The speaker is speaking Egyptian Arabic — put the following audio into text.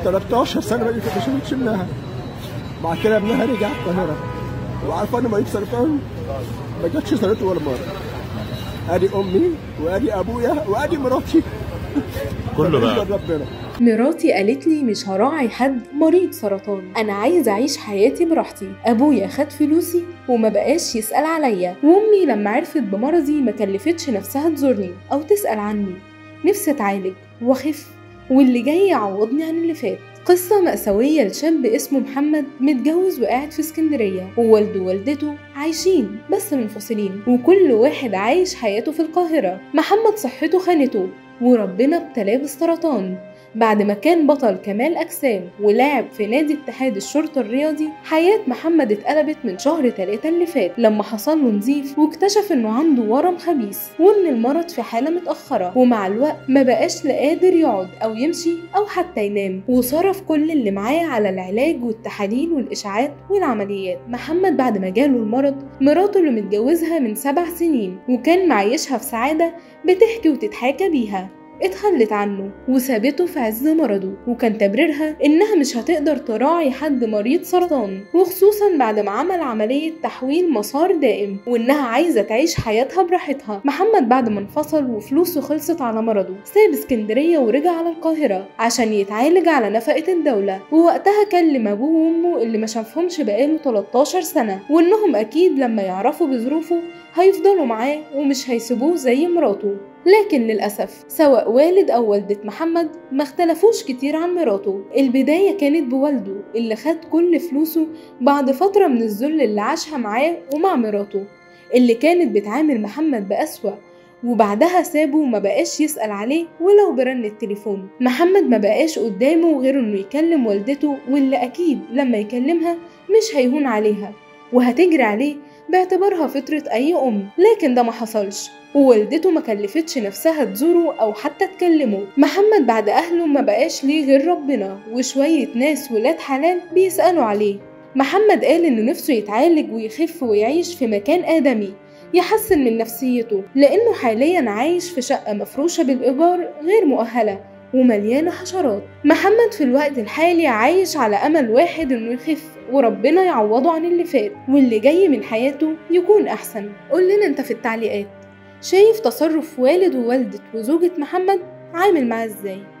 13 سنه بقى ما شفتش ابنها بعد كده ابنها رجع القاهره وعارفه انا مريض سرطان ما جاتش زارته ولا مره ادي امي وادي ابويا وادي مراتي كله بقى بالنسبة لربنا مراتي قالت لي مش هراعي حد مريض سرطان انا عايزه اعيش حياتي براحتي ابويا خد فلوسي وما بقاش يسال عليا وامي لما عرفت بمرضي ما كلفتش نفسها تزورني او تسال عني نفسي اتعالج واخف واللي جاي يعوضني عن اللي فات قصة مأساوية لشاب اسمه محمد متجوز وقاعد في اسكندرية ووالده ووالدته عايشين بس منفصلين وكل واحد عايش حياته في القاهرة محمد صحته خانته وربنا ابتلاه بالسرطان بعد ما كان بطل كمال أجسام ولاعب في نادي اتحاد الشرطة الرياضي حياة محمد اتقلبت من شهر تلاتة اللي فات لما حصل له نزيف واكتشف انه عنده ورم خبيث وان المرض في حالة متأخرة ومع الوقت ما بقاش لا قادر يقعد أو يمشي أو حتى ينام وصرف كل اللي معاه على العلاج والتحاليل والإشعاعات والعمليات محمد بعد ما جاله المرض مراته اللي متجوزها من سبع سنين وكان معيشها في سعادة بتحكي وتتحاكى بيها اتخلت عنه وسابته في عز مرضه وكان تبريرها انها مش هتقدر تراعي حد مريض سرطان وخصوصا بعد ما عمل عملية تحويل مسار دائم وانها عايزة تعيش حياتها براحتها محمد بعد ما انفصل وفلوسه خلصت على مرضه ساب اسكندرية ورجع على القاهرة عشان يتعالج على نفقة الدولة ووقتها كلم ابوه وامه اللي ما شافهمش بقاله 13 سنة وانهم اكيد لما يعرفوا بظروفه هيفضلوا معاه ومش هيسيبوه زي مراته لكن للأسف سواء والد أو والدة محمد ما اختلفوش كتير عن مراته البداية كانت بوالده اللي خد كل فلوسه بعد فترة من الذل اللي عاشها معاه ومع مراته اللي كانت بتعامل محمد بأسوأ وبعدها سابه وما بقاش يسأل عليه ولو برن التليفون محمد ما بقاش قدامه غير انه يكلم والدته واللي اكيد لما يكلمها مش هيهون عليها وهتجري عليه باعتبارها فطرة أي أم لكن ده ما حصلش ووالدته ما كلفتش نفسها تزوره أو حتى تكلمه محمد بعد أهله ما بقاش ليه غير ربنا وشوية ناس ولاد حلال بيسألوا عليه محمد قال إنه نفسه يتعالج ويخف ويعيش في مكان آدمي يحسن من نفسيته لأنه حاليا عايش في شقة مفروشة بالإيجار غير مؤهلة ومليانة حشرات محمد في الوقت الحالي عايش على أمل واحد إنه يخف وربنا يعوضه عن اللي فات واللي جاي من حياته يكون أحسن قول لنا أنت في التعليقات شايف تصرف والد ووالدة وزوجة محمد عامل معاه ازاي